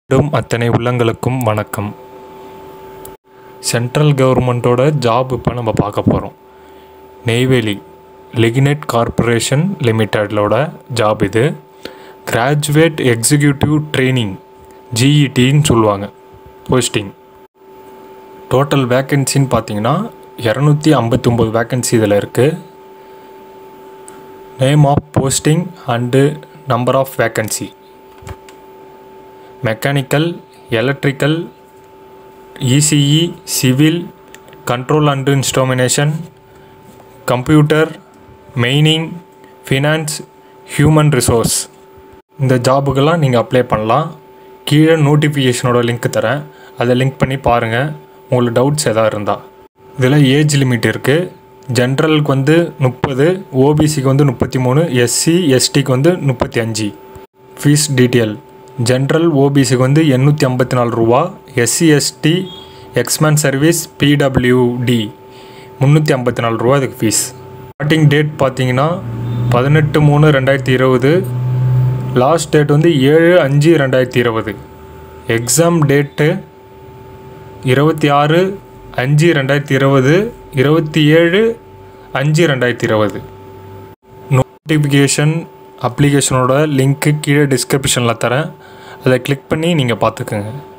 மீண்டும் அத்தனை உள்ளங்களுக்கும் வணக்கம் சென்ட்ரல் கவர்மெண்ட்டோட ஜாப் இப்போ நம்ம பார்க்க போகிறோம் நெய்வேலி லிக்னெட் கார்ப்பரேஷன் லிமிட்டடோட ஜாப் இது கிராஜுவேட் எக்ஸிக்யூட்டிவ் ட்ரைனிங் ஜிஇடின்னு சொல்லுவாங்க போஸ்டிங் டோட்டல் வேக்கன்சின்னு பார்த்தீங்கன்னா இரநூத்தி ஐம்பத்தி ஒம்பது வேக்கன்சி இதில் இருக்குது name of posting and number of vacancy mechanical electrical ECE civil control and instrumentation computer mining finance human resource இந்த ஜாபுக்கெல்லாம் நீங்கள் அப்ளை பண்ணலாம் கீழே நோட்டிஃபிகேஷனோட லிங்க் தரேன் அதை லிங்க் பண்ணி பாருங்கள் உங்களுக்கு டவுட்ஸ் எதாவது இருந்தால் இதில் ஏஜ் லிமிட் இருக்குது ஜென்ரலுக்கு வந்து முப்பது ஓபிசிக்கு வந்து முப்பத்தி மூணு எஸ்சி எஸ்டிக்கு வந்து முப்பத்தி அஞ்சு ஃபீஸ் டீட்டெயில் ஜென்ரல் ஓபிசிக்கு வந்து எண்ணூற்றி ஐம்பத்தி நாலு ரூபா SC ST ex man service PWD முந்நூற்றி ஐம்பத்தி நாலு ரூபா இதுக்கு ஃபீஸ் ஸ்டார்டிங் டேட் பார்த்தீங்கன்னா பதினெட்டு மூணு ரெண்டாயிரத்தி இருபது லாஸ்ட் டேட் வந்து ஏழு அஞ்சு ரெண்டாயிரத்தி இருபது எக்ஸாம் டேட்டு இருபத்தி ஆறு அஞ்சு ரெண்டாயிரத்தி இருபது இருபத்தி ஏழு அஞ்சு ரெண்டாயிரத்தி இருபது நோட்டிஃபிகேஷன் அப்ளிகேஷனோட லிங்க்கு கீழே டிஸ்கிரிப்ஷனில் தரேன் அதை கிளிக் பண்ணி நீங்கள் பார்த்துக்குங்க